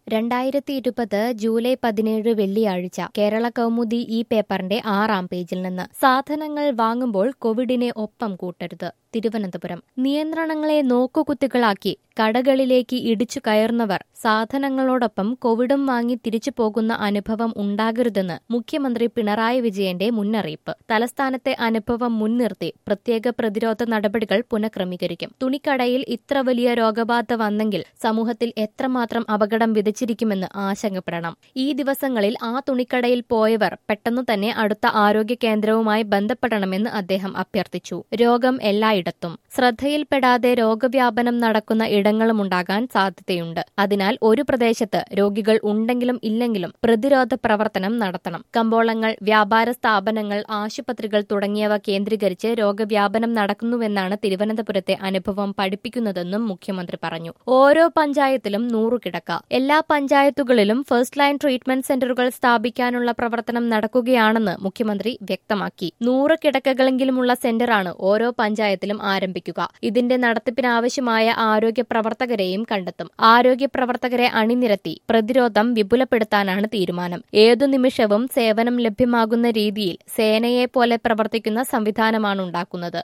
രണ്ടായിരത്തി ഇരുപത് ജൂലൈ പതിനേഴ് വെള്ളിയാഴ്ച കേരള കൗമുദി ഈ പേപ്പറിന്റെ ആറാം പേജിൽ നിന്ന് സാധനങ്ങൾ വാങ്ങുമ്പോൾ കോവിഡിനെ ഒപ്പം കൂട്ടരുത് തിരുവനന്തപുരം നിയന്ത്രണങ്ങളെ നോക്കുകുത്തികളാക്കി കടകളിലേക്ക് ഇടിച്ചു കയറുന്നവർ സാധനങ്ങളോടൊപ്പം കോവിഡും വാങ്ങി തിരിച്ചു പോകുന്ന അനുഭവം ഉണ്ടാകരുതെന്ന് മുഖ്യമന്ത്രി പിണറായി വിജയന്റെ മുന്നറിയിപ്പ് തലസ്ഥാനത്തെ അനുഭവം മുൻനിർത്തി പ്രത്യേക പ്രതിരോധ നടപടികൾ പുനഃക്രമീകരിക്കും തുണിക്കടയിൽ ഇത്ര വലിയ രോഗബാധ വന്നെങ്കിൽ സമൂഹത്തിൽ എത്രമാത്രം അപകടം വിതച്ചിരിക്കുമെന്ന് ആശങ്കപ്പെടണം ഈ ദിവസങ്ങളിൽ ആ തുണിക്കടയിൽ പോയവർ പെട്ടെന്നു തന്നെ അടുത്ത ആരോഗ്യ കേന്ദ്രവുമായി ബന്ധപ്പെടണമെന്ന് അദ്ദേഹം അഭ്യർത്ഥിച്ചു രോഗം എല്ലായിടത്തും ശ്രദ്ധയിൽപ്പെടാതെ രോഗവ്യാപനം നടക്കുന്ന ഇടങ്ങളുമുണ്ടാകാൻ സാധ്യതയുണ്ട് അതിനാൽ ഒരു പ്രദേശത്ത് രോഗികൾ ഉണ്ടെങ്കിലും ഇല്ലെങ്കിലും പ്രതിരോധ പ്രവർത്തനം നടത്തണം കമ്പോളങ്ങൾ വ്യാപാര സ്ഥാപനങ്ങൾ ആശുപത്രികൾ തുടങ്ങിയവ കേന്ദ്രീകരിച്ച് രോഗവ്യാപനം നടക്കുന്നുവെന്നാണ് തിരുവനന്തപുരത്തെ അനുഭവം പഠിപ്പിക്കുന്നതെന്നും മുഖ്യമന്ത്രി പറഞ്ഞു ഓരോ പഞ്ചായത്തിലും നൂറു കിടക്ക എല്ലാ പഞ്ചായത്തുകളിലും ഫസ്റ്റ് ലൈൻ ട്രീറ്റ്മെന്റ് സെന്ററുകൾ സ്ഥാപിക്കാനുള്ള പ്രവർത്തനം നടക്കുകയാണെന്ന് മുഖ്യമന്ത്രി വ്യക്തമാക്കി നൂറ് കിടക്കകളെങ്കിലുമുള്ള സെന്ററാണ് ഓരോ പഞ്ചായത്തിലും ആരംഭിക്കുക ഇതിന്റെ നടത്തിപ്പിനാവശ്യമായ ആരോഗ്യ പ്രവർത്തകരെയും കണ്ടെത്തും ആരോഗ്യ പ്രവർത്തകരെ അണിനിരത്തി പ്രതിരോധം വിപുലപ്പെടുത്താനാണ് തീരുമാനം ഏതു നിമിഷവും സേവനം ലഭ്യമാകുന്ന രീതിയിൽ സേനയെ പോലെ പ്രവർത്തിക്കുന്ന സംവിധാനമാണ് ഉണ്ടാക്കുന്നത്